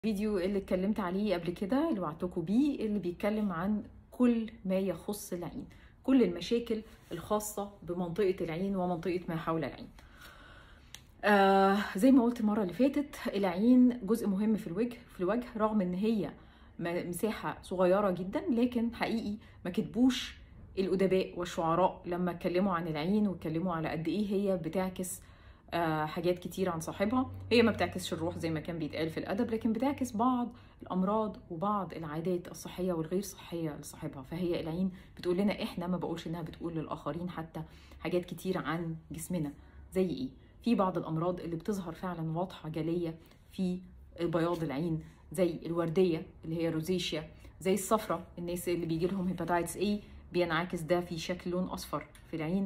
الفيديو اللي اتكلمت عليه قبل كده اللي وعدتكم بيه اللي بيتكلم عن كل ما يخص العين كل المشاكل الخاصة بمنطقة العين ومنطقة ما حول العين آه زي ما قلت المرة اللي فاتت العين جزء مهم في الوجه في الوجه رغم ان هي م- مساحة صغيرة جدا لكن حقيقي ما كتبوش الأدباء والشعراء لما اتكلموا عن العين واتكلموا على قد ايه هي بتعكس آه، حاجات كتير عن صاحبها هي ما بتعكسش الروح زي ما كان بيتقال في الأدب لكن بتعكس بعض الأمراض وبعض العادات الصحية والغير صحية لصاحبها فهي العين بتقول لنا إحنا ما بقولش إنها بتقول للآخرين حتى حاجات كتير عن جسمنا زي إيه في بعض الأمراض اللي بتظهر فعلا واضحة جلية في بياض العين زي الوردية اللي هي روزيشيا زي الصفرة الناس اللي بيجي لهم هيباتايتس A بينعكس ده في شكل لون أصفر في العين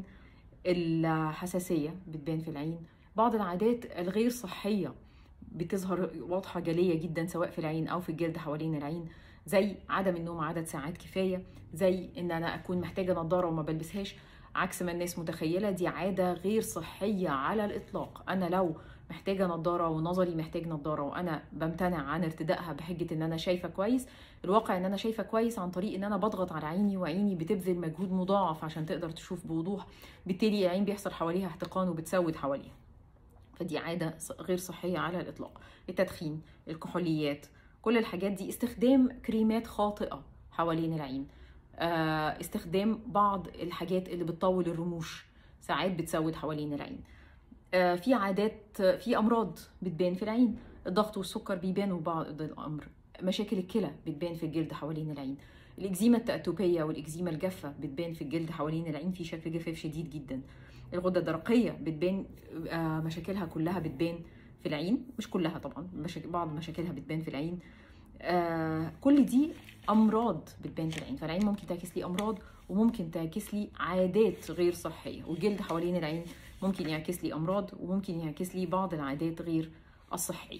الحساسية بتبان في العين بعض العادات الغير صحية بتظهر واضحة جلية جدا سواء في العين أو في الجلد حوالين العين زي عدم النوم عدد ساعات كفاية زي إن أنا أكون محتاجة نظارة وما بلبسهاش عكس ما الناس متخيلة دي عادة غير صحية على الإطلاق أنا لو محتاجة نظارة ونظري محتاج نظارة وأنا بمتنع عن ارتدائها بحجة إن أنا شايفة كويس الواقع إن أنا شايفة كويس عن طريق إن أنا بضغط على عيني وعيني بتبذل مجهود مضاعف عشان تقدر تشوف بوضوح بالتالي العين بيحصل حواليها احتقان وبتسود حواليها فدي عادة غير صحية على الإطلاق التدخين الكحوليات كل الحاجات دي استخدام كريمات خاطئة حوالين العين آه، استخدام بعض الحاجات اللي بتطول الرموش ساعات بتسود حوالين العين آه، في عادات في أمراض بتبان في العين الضغط والسكر بيبانوا بعض الأمر مشاكل الكلى بتبان في الجلد حوالين العين الإكزيما التأتوبية والإكزيما الجافة بتبان في الجلد حوالين العين في شكل جفاف شديد جدا الغده الدرقيه بتبان آه، مشاكلها كلها بتبان في العين مش كلها طبعا مشاكل بعض مشاكلها بتبان في العين آه، كل دي امراض بتبان في العين فالعين ممكن تعكس لي امراض وممكن تعكس لي عادات غير صحيه والجلد حوالين العين ممكن يعكس لي امراض وممكن يعكس لي بعض العادات غير الصحيه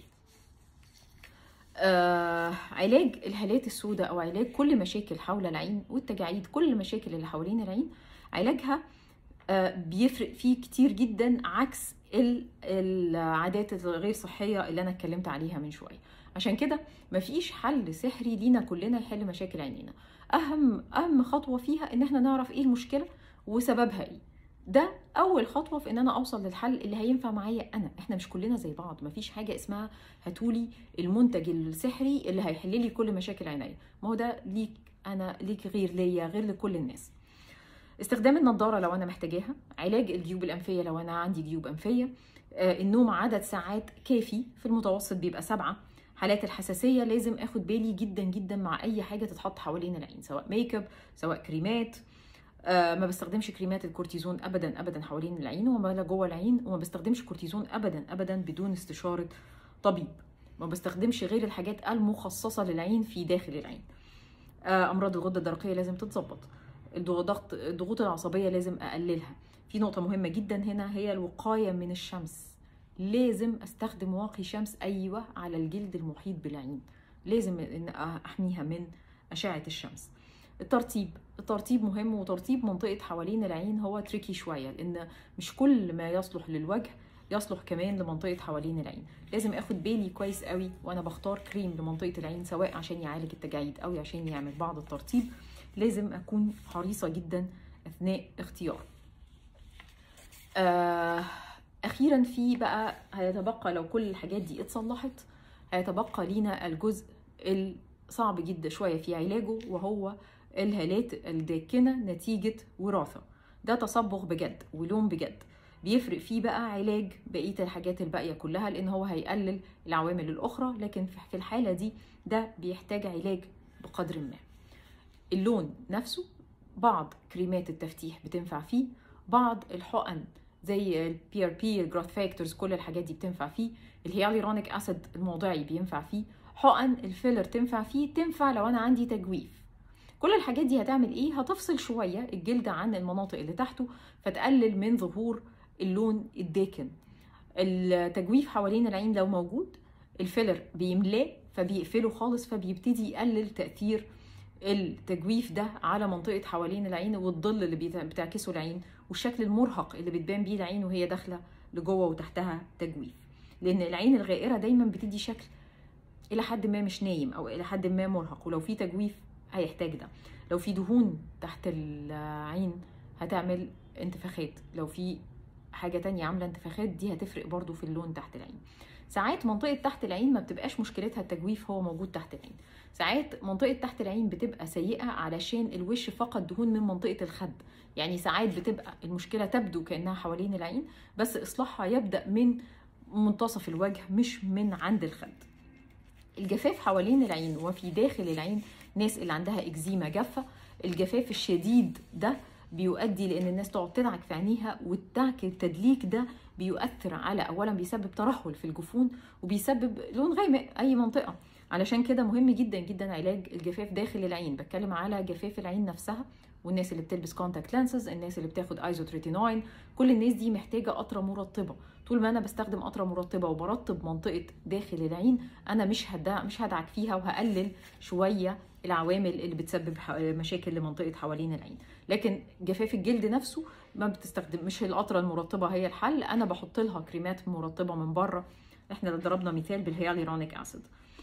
آه علاج الهالات السوداء او علاج كل مشاكل حول العين والتجاعيد كل المشاكل اللي حوالين العين علاجها آه، بيفرق فيه كتير جدا عكس ال- العادات الغير صحية اللي أنا اتكلمت عليها من شوية عشان كده مفيش حل سحري لينا كلنا يحل مشاكل عينينا أهم أهم خطوة فيها إن احنا نعرف إيه المشكلة وسببها إيه ده أول خطوة في إن أنا أوصل للحل اللي هينفع معايا أنا إحنا مش كلنا زي بعض مفيش حاجة اسمها هاتولي المنتج السحري اللي هيحل لي كل مشاكل عينيا ما هو ده ليك أنا ليك غير ليا غير لكل الناس استخدام النضاره لو انا محتاجاها علاج الجيوب الانفيه لو انا عندي جيوب انفيه آه، النوم عدد ساعات كافي في المتوسط بيبقى سبعة حالات الحساسيه لازم اخد بالي جدا جدا مع اي حاجه تتحط حوالين العين سواء ميك اب سواء كريمات آه، ما بستخدمش كريمات الكورتيزون ابدا ابدا حوالين العين ولا جوه العين وما بستخدمش كورتيزون ابدا ابدا بدون استشاره طبيب ما بستخدمش غير الحاجات المخصصه للعين في داخل العين آه، امراض الغده الدرقيه لازم تتظبط الضغط الضغوط العصبيه لازم اقللها في نقطه مهمه جدا هنا هي الوقايه من الشمس لازم استخدم واقي شمس ايوه على الجلد المحيط بالعين لازم ان احميها من اشعه الشمس الترطيب الترطيب مهم وترطيب منطقه حوالين العين هو تريكي شويه لان مش كل ما يصلح للوجه يصلح كمان لمنطقه حوالين العين لازم اخد بالي كويس قوي وانا بختار كريم لمنطقه العين سواء عشان يعالج التجاعيد او عشان يعمل بعض الترطيب لازم اكون حريصه جدا اثناء اختيار آه اخيرا في بقى هيتبقى لو كل الحاجات دي اتصلحت هيتبقى لينا الجزء الصعب جدا شويه في علاجه وهو الهالات الداكنه نتيجه وراثه ده تصبغ بجد ولون بجد بيفرق فيه بقى علاج بقيه الحاجات الباقيه كلها لان هو هيقلل العوامل الاخرى لكن في الحاله دي ده بيحتاج علاج بقدر ما اللون نفسه بعض كريمات التفتيح بتنفع فيه بعض الحقن زي البي ار بي الجروث فاكتورز كل الحاجات دي بتنفع فيه الهيالورونيك اسيد الموضعي بينفع فيه حقن الفيلر تنفع فيه تنفع لو انا عندي تجويف كل الحاجات دي هتعمل ايه هتفصل شويه الجلد عن المناطق اللي تحته فتقلل من ظهور اللون الداكن التجويف حوالين العين لو موجود الفيلر بيملاه فبيقفله خالص فبيبتدي يقلل تاثير التجويف ده على منطقه حوالين العين والظل اللي بيت- بتعكسه العين والشكل المرهق اللي بتبان بيه العين وهي داخله لجوه وتحتها تجويف لان العين الغائره دايما بتدي شكل الى حد ما مش نايم او الى حد ما مرهق ولو في تجويف هيحتاج ده لو في دهون تحت العين هتعمل انتفاخات لو في حاجه تانية عامله انتفاخات دي هتفرق برضو في اللون تحت العين ساعات منطقه تحت العين ما بتبقاش مشكلتها التجويف هو موجود تحت العين ساعات منطقه تحت العين بتبقى سيئه علشان الوش فقد دهون من منطقه الخد يعني ساعات بتبقى المشكله تبدو كانها حوالين العين بس اصلاحها يبدا من منتصف الوجه مش من عند الخد الجفاف حوالين العين وفي داخل العين ناس اللي عندها اكزيما جافه الجفاف الشديد ده بيؤدي لان الناس تقعد تدعك في عينيها والدعك التدليك ده بيؤثر على اولا بيسبب ترهل في الجفون وبيسبب لون غامق اي منطقه علشان كده مهم جدا جدا علاج الجفاف داخل العين بتكلم على جفاف العين نفسها والناس اللي بتلبس كونتاكت لانسز الناس اللي بتاخد ايزوتريتينوين كل الناس دي محتاجه قطره مرطبه طول ما انا بستخدم قطره مرطبه وبرطب منطقه داخل العين انا مش هدع مش هدعك فيها وهقلل شويه العوامل اللي بتسبب مشاكل لمنطقه حوالين العين لكن جفاف الجلد نفسه ما بتستخدم مش القطره المرطبه هي الحل انا بحط لها كريمات مرطبه من بره احنا ضربنا مثال بالهيالورونيك اسيد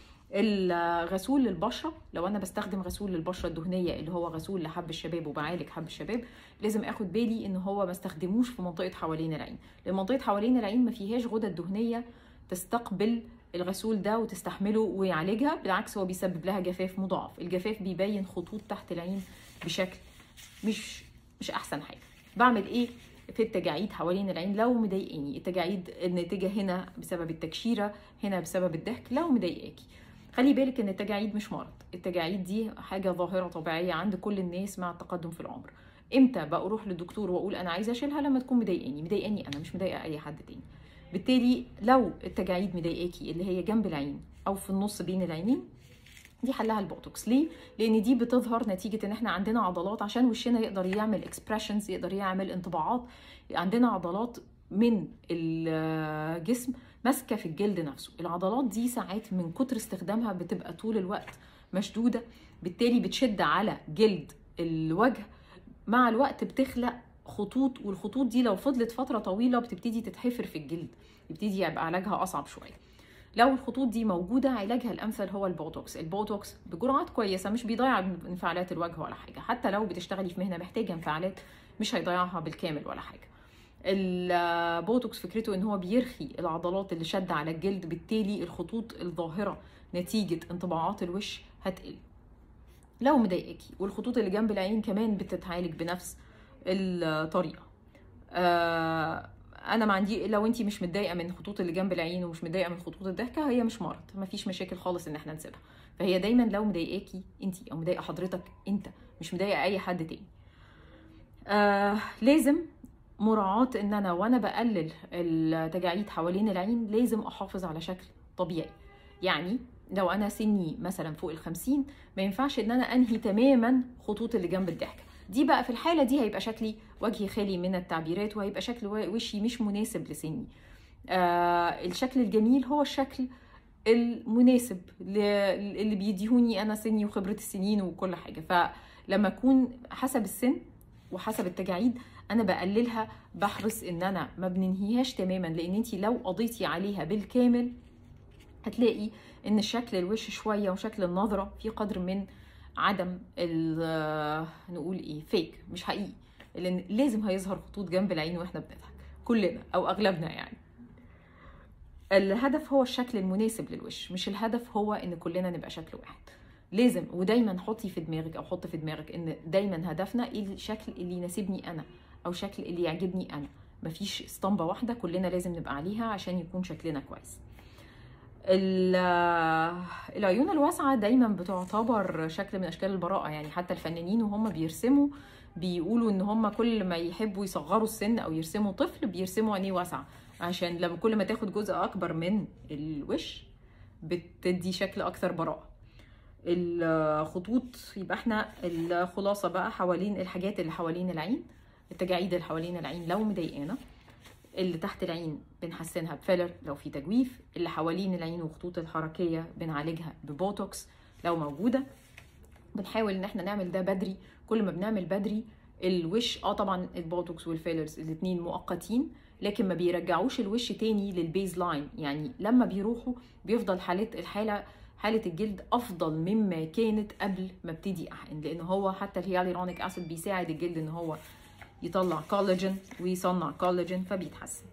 الغسول للبشره لو انا بستخدم غسول للبشره الدهنيه اللي هو غسول لحب الشباب وبعالج حب الشباب لازم اخد بالي ان هو ما استخدموش في منطقه حوالين العين لان منطقه حوالين العين ما فيهاش غدد دهنيه تستقبل الغسول ده وتستحمله ويعالجها بالعكس هو بيسبب لها جفاف مضاعف الجفاف بيبين خطوط تحت العين بشكل مش مش احسن حاجه بعمل ايه في التجاعيد حوالين العين لو مضايقاني التجاعيد الناتجه هنا بسبب التكشيره هنا بسبب الضحك لو مضايقاكي خلي بالك ان التجاعيد مش مرض التجاعيد دي حاجه ظاهره طبيعيه عند كل الناس مع التقدم في العمر امتى بروح للدكتور واقول انا عايزه اشيلها لما تكون مضايقاني مضايقاني انا مش مضايقه اي حد تاني بالتالي لو التجاعيد مضايقاكي اللي هي جنب العين او في النص بين العينين دي حلها البوتوكس ليه لان دي بتظهر نتيجه ان احنا عندنا عضلات عشان وشنا يقدر يعمل اكسبريشنز يقدر يعمل انطباعات عندنا عضلات من الجسم ماسكه في الجلد نفسه العضلات دي ساعات من كتر استخدامها بتبقى طول الوقت مشدوده بالتالي بتشد على جلد الوجه مع الوقت بتخلق خطوط والخطوط دي لو فضلت فتره طويله بتبتدي تتحفر في الجلد يبتدي يبقى علاجها اصعب شويه لو الخطوط دي موجوده علاجها الامثل هو البوتوكس البوتوكس بجرعات كويسه مش بيضيع انفعالات الوجه ولا حاجه حتى لو بتشتغلي في مهنه محتاجه انفعالات مش هيضيعها بالكامل ولا حاجه البوتوكس فكرته ان هو بيرخي العضلات اللي شد على الجلد بالتالي الخطوط الظاهره نتيجه انطباعات الوش هتقل لو مضايقاكي والخطوط اللي جنب العين كمان بتتعالج بنفس الطريقه آه انا ما عندي لو انت مش متضايقه من الخطوط اللي جنب العين ومش متضايقه من خطوط الضحكه هي مش مرض ما فيش مشاكل خالص ان احنا نسيبها فهي دايما لو مضايقاكي انت او مضايقه حضرتك انت مش مضايقه اي حد تاني آه لازم مراعاة ان انا وانا بقلل التجاعيد حوالين العين لازم احافظ على شكل طبيعي يعني لو انا سني مثلا فوق الخمسين ما ينفعش ان انا انهي تماما خطوط اللي جنب الضحكه دي بقى في الحالة دي هيبقى شكلي وجهي خالي من التعبيرات وهيبقى شكل وشي مش مناسب لسني آه الشكل الجميل هو الشكل المناسب اللي بيديهوني انا سني وخبرة السنين وكل حاجة فلما اكون حسب السن وحسب التجاعيد انا بقللها بحرص ان انا ما بننهيهاش تماما لان انت لو قضيتي عليها بالكامل هتلاقي ان شكل الوش شويه وشكل النظره في قدر من عدم نقول ايه فيك مش حقيقي لان لازم هيظهر خطوط جنب العين واحنا بنضحك كلنا او اغلبنا يعني الهدف هو الشكل المناسب للوش مش الهدف هو ان كلنا نبقى شكل واحد لازم ودايما حطي في دماغك او حط في دماغك ان دايما هدفنا ايه الشكل اللي يناسبني انا او شكل اللي يعجبني انا مفيش اسطمبه واحده كلنا لازم نبقى عليها عشان يكون شكلنا كويس العيون الواسعة دايما بتعتبر شكل من أشكال البراءة يعني حتى الفنانين وهم بيرسموا بيقولوا إن هم كل ما يحبوا يصغروا السن أو يرسموا طفل بيرسموا عينيه واسعة عشان لما كل ما تاخد جزء أكبر من الوش بتدي شكل أكثر براءة الخطوط يبقى احنا الخلاصة بقى حوالين الحاجات اللي حوالين العين التجاعيد اللي حوالين العين لو مضايقانا اللي تحت العين بنحسنها بفيلر لو في تجويف اللي حوالين العين وخطوط الحركيه بنعالجها ببوتوكس لو موجوده بنحاول ان احنا نعمل ده بدري كل ما بنعمل بدري الوش اه طبعا البوتوكس والفيلرز الاثنين مؤقتين لكن ما بيرجعوش الوش تاني للبيز لاين يعني لما بيروحوا بيفضل حالة الحاله حاله الجلد افضل مما كانت قبل ما ابتدي احقن لان هو حتى الهيالورونيك اسيد بيساعد الجلد ان هو يطلع كولاجين ويصنع كولاجين فبيتحسن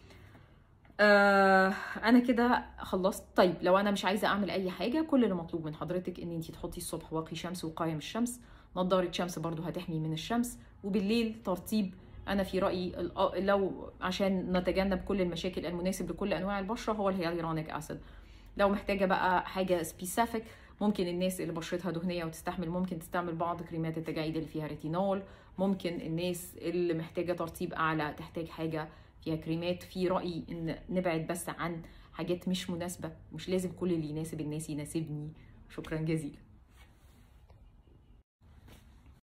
آه انا كده خلصت طيب لو انا مش عايزه اعمل اي حاجه كل اللي مطلوب من حضرتك ان انت تحطي الصبح واقي شمس وقايه من الشمس نضاره شمس برضو هتحمي من الشمس وبالليل ترطيب انا في رايي لو عشان نتجنب كل المشاكل المناسب لكل انواع البشره هو الهيالورونيك اسيد لو محتاجه بقى حاجه سبيسيفيك ممكن الناس اللي بشرتها دهنيه وتستحمل ممكن تستعمل بعض كريمات التجاعيد اللي فيها ريتينول ممكن الناس اللي محتاجه ترطيب اعلى تحتاج حاجه فيها كريمات في رايي ان نبعد بس عن حاجات مش مناسبه مش لازم كل اللي يناسب الناس يناسبني شكرا جزيلا